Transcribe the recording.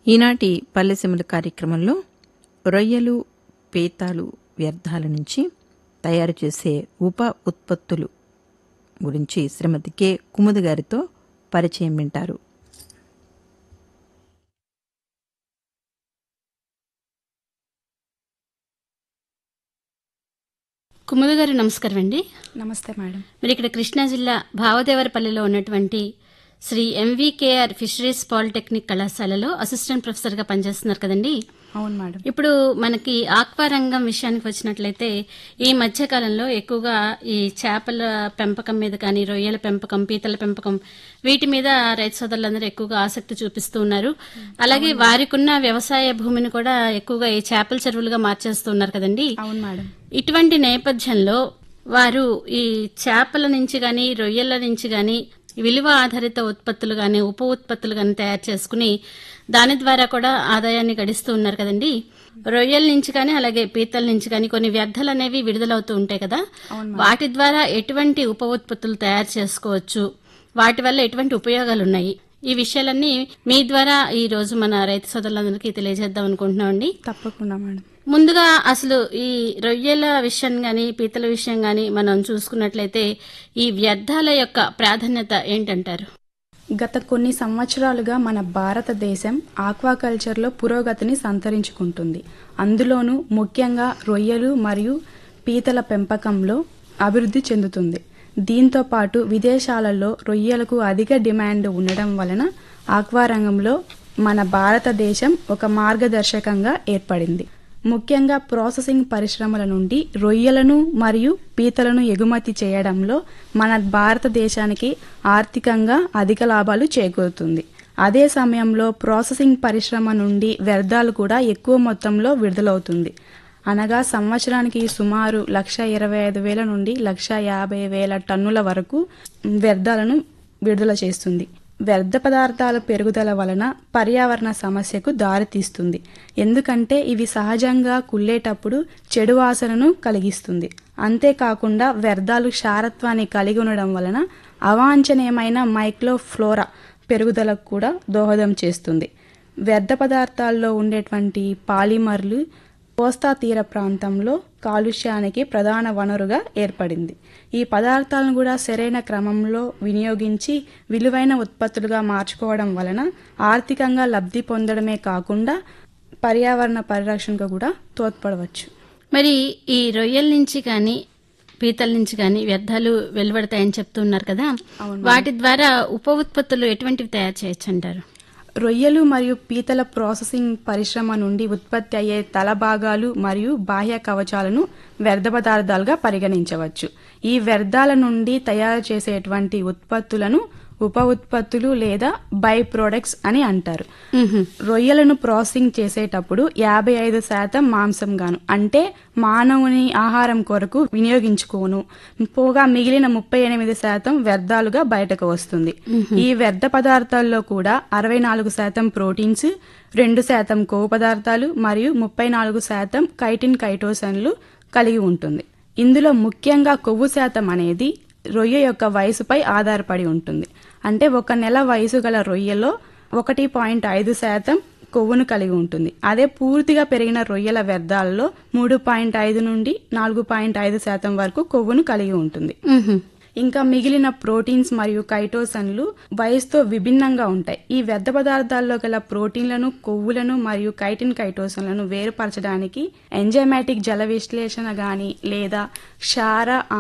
ఈనాటి పల్లెసీమల కార్యక్రమంలో రొయ్యలు పీతాలు వ్యర్థాల నుంచి తయారు చేసే ఉప ఉత్పత్తులు గురించి శ్రీమతి కె కుముద గారితో పరిచయం వింటారు కుముద గారు నమస్కారం అండి నమస్తే మేడం మీరు ఇక్కడ కృష్ణా జిల్లా భావదేవరపల్లిలో ఉన్నటువంటి శ్రీ ఎంవీకేఆర్ ఫిషరీస్ పాలిటెక్నిక్ కళాశాలలో అసిస్టెంట్ ప్రొఫెసర్గా పనిచేస్తున్నారు కదండి అవును మేడం ఇప్పుడు మనకి ఆక్వా రంగం విషయానికి వచ్చినట్లయితే ఈ మధ్యకాలంలో ఎక్కువగా ఈ చేపల పెంపకం మీద కానీ రొయ్యల పెంపకం పీతల పెంపకం వీటి మీద రైతు సోదరులందరూ ఎక్కువగా ఆసక్తి చూపిస్తూ ఉన్నారు అలాగే వారికున్న వ్యవసాయ భూమిని కూడా ఎక్కువగా ఈ చేపల చెరువులుగా మార్చేస్తున్నారు కదండి అవును మేడం ఇటువంటి నేపథ్యంలో వారు ఈ చేపల నుంచి గాని రొయ్యల నుంచి గాని విలువ ఆధారిత ఉత్పత్తులు గాని ఉప ఉత్పత్తులు గాని తయారు చేసుకుని దాని ద్వారా కూడా ఆదాయాన్ని గడిస్తూ ఉన్నారు కదండి రొయ్యల నుంచి కానీ అలాగే పీతల నుంచి కానీ కొన్ని వ్యర్థాలు అనేవి విడుదలవుతూ ఉంటాయి కదా వాటి ద్వారా ఎటువంటి ఉప ఉత్పత్తులు తయారు చేసుకోవచ్చు వాటి వల్ల ఎటువంటి ఉపయోగాలు ఉన్నాయి ఈ విషయాలన్నీ మీ ద్వారా ఈ రోజు మన రైతు సోదరులందరికీ తెలియజేద్దాం అనుకుంటున్నామండి తప్పకుండా మేడం ముందుగా అసలు ఈ రొయ్యల విషయం గాని పీతల విషయం గాని మనం చూసుకున్నట్లయితే ఈ వ్యర్థాల యొక్క ప్రాధాన్యత ఏంటంటారు గత కొన్ని సంవత్సరాలుగా మన భారతదేశం ఆక్వాకల్చర్లో పురోగతిని సంతరించుకుంటుంది అందులోనూ ముఖ్యంగా రొయ్యలు మరియు పీతల పెంపకంలో అభివృద్ధి చెందుతుంది దీంతో పాటు విదేశాలలో రొయ్యలకు అధిక డిమాండ్ ఉండడం వలన ఆక్వా రంగంలో మన భారతదేశం ఒక మార్గదర్శకంగా ఏర్పడింది ముఖ్యంగా ప్రాసెసింగ్ పరిశ్రమల నుండి రొయ్యలను మరియు పీతలను ఎగుమతి చేయడంలో మన భారతదేశానికి ఆర్థికంగా అధిక లాభాలు చేకూరుతుంది అదే సమయంలో ప్రాసెసింగ్ పరిశ్రమ నుండి వ్యర్థాలు కూడా ఎక్కువ మొత్తంలో విడుదలవుతుంది అనగా సంవత్సరానికి సుమారు లక్ష ఇరవై ఐదు వేల నుండి లక్ష యాభై వేల టన్నుల వరకు వ్యర్థాలను విడుదల చేస్తుంది వ్యర్థ పదార్థాల పెరుగుదల వలన పర్యావరణ సమస్యకు దారితీస్తుంది ఎందుకంటే ఇవి సహజంగా కుళ్ళేటప్పుడు చెడు వాసనను కలిగిస్తుంది అంతేకాకుండా వ్యర్థాలు క్షారత్వాన్ని కలిగి ఉండడం వలన అవాంఛనీయమైన మైక్రోఫ్లోరా పెరుగుదలకు కూడా దోహదం చేస్తుంది వ్యర్థ పదార్థాల్లో ఉండేటువంటి పాలిమర్లు కోస్తా తీర ప్రాంతంలో కాలుష్యానికి ప్రధాన వనరుగా ఏర్పడింది ఈ పదార్థాలను కూడా సరైన క్రమంలో వినియోగించి విలువైన ఉత్పత్తులుగా మార్చుకోవడం వలన ఆర్థికంగా లబ్ధి పొందడమే కాకుండా పర్యావరణ పరిరక్షణకు కూడా తోడ్పడవచ్చు మరి ఈ రొయ్యల నుంచి కానీ పీతల నుంచి కానీ వ్యర్థాలు వెలువడతాయని చెప్తున్నారు కదా వాటి ద్వారా ఉప ఉత్పత్తులు ఎటువంటివి తయారు చేయొచ్చు అంటారు రొయ్యలు మరియు పీతల ప్రాసెసింగ్ పరిశ్రమ నుండి ఉత్పత్తి అయ్యే తల భాగాలు మరియు బాహ్య కవచాలను వ్యర్థ పదార్థాలుగా పరిగణించవచ్చు ఈ వ్యర్థాల నుండి తయారు చేసేటువంటి ఉత్పత్తులను ఉప ఉత్పత్తులు లేదా బై ప్రొడక్ట్స్ అని అంటారు రొయ్యలను ప్రాసెసింగ్ చేసేటప్పుడు యాభై ఐదు శాతం మాంసం గాను అంటే మానవుని ఆహారం కొరకు వినియోగించుకోను పోగా మిగిలిన ముప్పై ఎనిమిది శాతం వ్యర్థాలుగా బయటకు వస్తుంది ఈ వ్యర్థ పదార్థాల్లో కూడా అరవై నాలుగు శాతం ప్రోటీన్స్ రెండు శాతం కొవ్వు పదార్థాలు మరియు ముప్పై నాలుగు శాతం కైటిన్ కైటోసన్లు కలిగి ఉంటుంది ఇందులో ముఖ్యంగా కొవ్వు శాతం అనేది రొయ్య యొక్క వయసుపై ఆధారపడి ఉంటుంది అంటే ఒక నెల వయసు గల రొయ్యలో ఒకటి పాయింట్ ఐదు శాతం కొవ్వును కలిగి ఉంటుంది అదే పూర్తిగా పెరిగిన రొయ్యల వ్యర్థాలలో మూడు పాయింట్ ఐదు నుండి నాలుగు పాయింట్ ఐదు శాతం వరకు కొవ్వును కలిగి ఉంటుంది ఇంకా మిగిలిన ప్రోటీన్స్ మరియు కైటోసన్లు వయసుతో విభిన్నంగా ఉంటాయి ఈ వ్యర్థ పదార్థాల్లో గల ప్రోటీన్లను కొవ్వులను మరియు కైటిన్ కైటోసన్లను వేరుపరచడానికి ఎంజైమాటిక్ జల విశ్లేషణ గాని లేదా క్షార